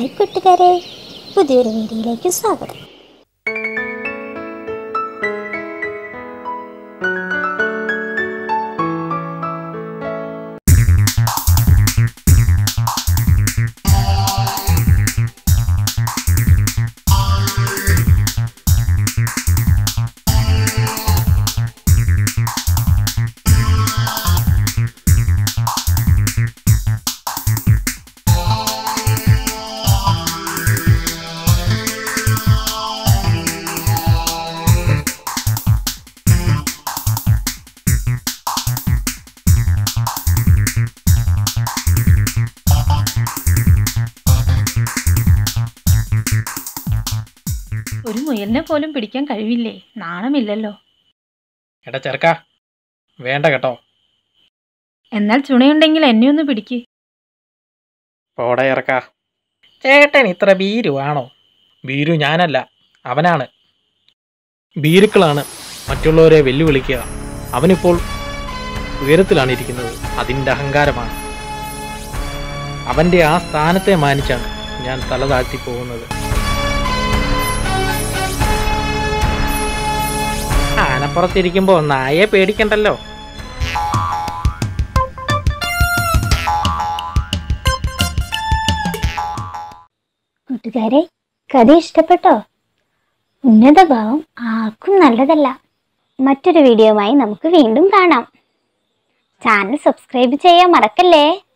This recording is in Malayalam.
ഹായ് കൂട്ടുകാരെ പുതിയൊരു വീഡിയോയിലേക്ക് സ്വാഗതം ഒരു മുയലിനെ പോലും പിടിക്കാൻ കഴിവില്ലേ നാണമില്ലല്ലോ എടാ ചെറുക്ക വേണ്ട കേട്ടോ എന്നാൽ ചുണയുണ്ടെങ്കിൽ എന്നെ ഒന്ന് പിടിക്ക് പോടെ ഇറക്ക ചേട്ടൻ ഇത്ര ഭീരുവാണോ ഭീരു ഞാനല്ല അവനാണ് ഭീരുക്കളാണ് മറ്റുള്ളവരെ വെല്ലുവിളിക്കുക അവനിപ്പോൾ ഉയരത്തിലാണ് ഇരിക്കുന്നത് അതിൻ്റെ അഹങ്കാരമാണ് അവൻ്റെ ആ സ്ഥാനത്തെ മാനിച്ചാണ് ഞാൻ തല താഴ്ത്തി പോകുന്നത് ആനപ്പുറത്തിരിക്കുമ്പോൾ നായയെ പേടിക്കണ്ടല്ലോ കൂട്ടുകാരെ കഥ ഇഷ്ടപ്പെട്ടോ ഉന്നതഭാവം ആർക്കും നല്ലതല്ല മറ്റൊരു വീഡിയോയുമായി നമുക്ക് വീണ്ടും കാണാം ചാനൽ സബ്സ്ക്രൈബ് ചെയ്യാൻ മറക്കല്ലേ